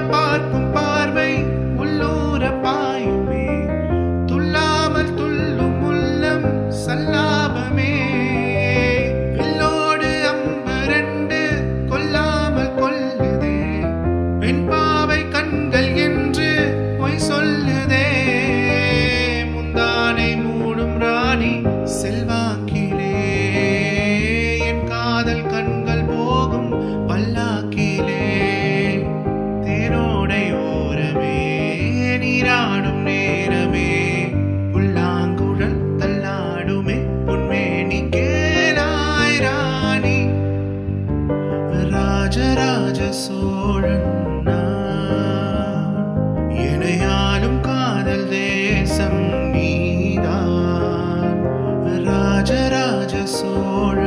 பார்க்கும் பார்வை உள்ளூர பாயுமே துள்ளாமல் துள்ளும் உள்ளம் சல்லாபமே வில்லோடு அம்பு ரெண்டு கொல்லாமல் கொல்லுதே பெண் பாவை கண்கள் என்று பொய் சொல்லுதே முந்தானை மூடும் ராணி செல்வாக்கிலே என் காதல் கண்கள் போகும் பல்லாக்கிலே தேரோடை ஓரமே நீராடும் நேரமே புல்லாங்குழல் தள்ளாடுமே பொன்மேனி கேளாய் ராணி ராஜராஜ சோழன் நான். எனையாளும் காதல் தேசம் நீதான் ராஜராஜ சோழன்